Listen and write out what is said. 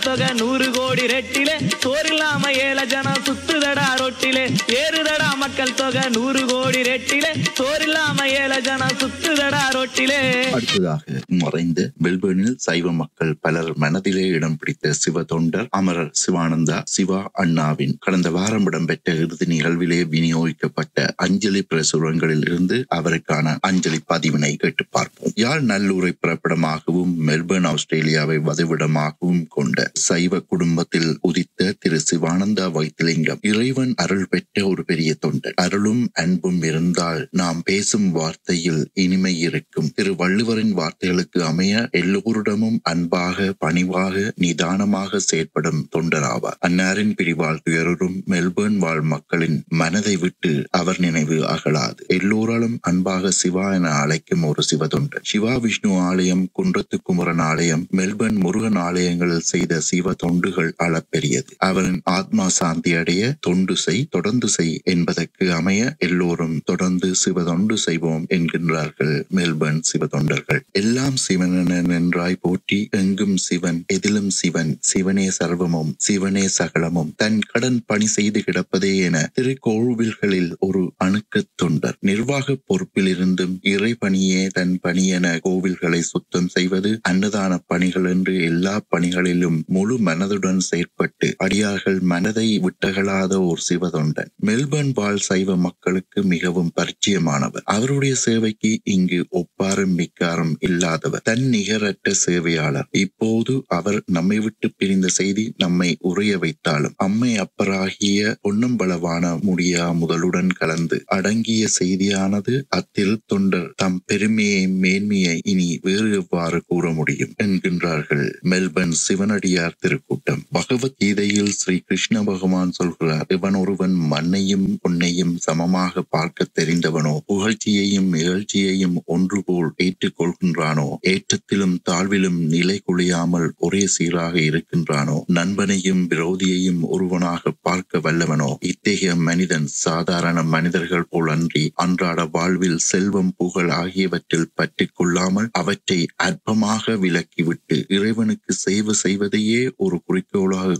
தொகை நூறு கோடி ரெட்டிலே சோறில்லாம ஏழ ஜனம் சுத்துதடா ரொட்டிலே ஏறுதடா மக்கள் தொகை நூறு கோடி ரெட்டிலே சோறில்லாம ஏழ ஜனம் சுத்துதடா ரொட்டிலே அடுத்ததாக மறைந்த மெல்பர்னில் சைவ மக்கள் பலர் மனதிலே இடம் பிடித்த சிவ தொண்டர் அமரர் சிவானந்தா சிவா அண்ணாவின் கடந்த வாரம் இடம்பெற்ற இறுதி நிகழ்விலே விநியோகிக்கப்பட்ட அஞ்சலி பிரசுரங்களில் இருந்து அவருக்கான அஞ்சலி பதிவினை கேட்டு பார்ப்போம் யாழ் நல்லூரை பிறப்பிடமாகவும் மெல்பர்ன் ஆஸ்திரேலியாவை வதிவிடமாகவும் கொண்ட சைவ குடும்பத்தில் உதித்த திரு சிவானந்தா வைத்திலிங்கம் இறைவன் அருள் பெற்ற ஒரு பெரிய தொண்டர் அருளும் அன்பும் இருந்தால் நாம் பேசும் வார்த்தையில் இனிமை இருக்கும் திரு வள்ளுவரின் வார்த்தைகளுக்கு அமைய எல்லோரிடமும் அன்பாக பணிவாக நிதானமாக செயற்படும் தொண்டராவார் அன்னாரின் பிரிவால் துயரும் மெல்பர்ன் வாழ் மக்களின் மனதை விட்டு அவர் நினைவு அகலாது எல்லோராலும் அன்பாக சிவா என அழைக்கும் ஒரு சிவ தொண்டர் சிவா விஷ்ணு ஆலயம் குன்றத்து குமரன் ஆலயம் மெல்பர்ன் முருகன் ஆலயங்களில் செய்த சிவ தொண்டுகள் அளப்பெரியது அவரின் ஆத்மா சாந்தி அடைய தொண்டு செய் தொடர்ந்து செய் என்பதற்கு அமைய எல்லோரும் தொடர்ந்து சிவ தொண்டு செய்வோம் என்கின்றார்கள் மெல்பர்ன் சிவ தொண்டர்கள் எல்லாம் சிவனென நின்றாய் போற்றி எங்கும் சிவன் எதிலும் சிவன் சிவனே சர்வமும் சிவனே சகலமும் தன் கடன் பணி செய்து கிடப்பதே என திருக்கோவில்களில் ஒரு அணுக்க தொண்டர் நிர்வாக பொறுப்பில் இருந்தும் இறை பணியே தன் பணி என கோவில்களை சுத்தம் செய்வது அன்னதான பணிகள் என்று எல்லா பணிகளிலும் முழு மனதுடன் செயற்பட்டு அடியார்கள் மனதை விட்டகலாத ஒரு சிவதொண்டன் மெல்பர்ன் வாழ் சைவ மக்களுக்கு மிகவும் பரிச்சயமானவர் அவருடைய சேவைக்கு இங்கு ஒப்பாரும் மிக்காரும் இல்லாதவர் தன் நிகரற்ற சேவையாளர் இப்போது அவர் நம்மை விட்டு பிரிந்த செய்தி நம்மை உறைய வைத்தாலும் அம்மை அப்பராகிய பொன்னம்பளவான முடியா முதலுடன் கலந்து அடங்கிய செய்தியானது அத்திரு தொண்டர் தம் பெருமையை மேன்மையை இனி வேறு எவ்வாறு கூற முடியும் என்கின்றார்கள் மெல்பர்ன் சிவனடியார் திருக்கூட்டம் பகவத்கீதையில் ஸ்ரீ கிருஷ்ண பகவான் சொல்கிறார் இவன் ஒருவன் மண்ணையும் பொன்னையும் சமமாக பார்க்க தெரிந்தவனோ புகழ்ச்சியையும் நிகழ்ச்சியையும் ஒன்று போல் ஏற்றுக்கொள்கின்றானோ ஏற்றத்திலும் தாழ்விலும் நிலை குலையாமல் ஒரே சீராக இருக்கின்றானோ நண்பனையும் விரோதியையும் ஒருவனாக பார்க்க வல்லவனோ இத்தகைய மனிதன் சாதாரண மனிதர்கள் போல் அன்றி அன்றாட வாழ்வில் செல்வம் புகழ் ஆகியவற்றில் பற்றி கொள்ளாமல் அவற்றை அற்பமாக விலக்கிவிட்டு இறைவனுக்கு சேவை செய்வதையே ஒரு குறிக்கோளாக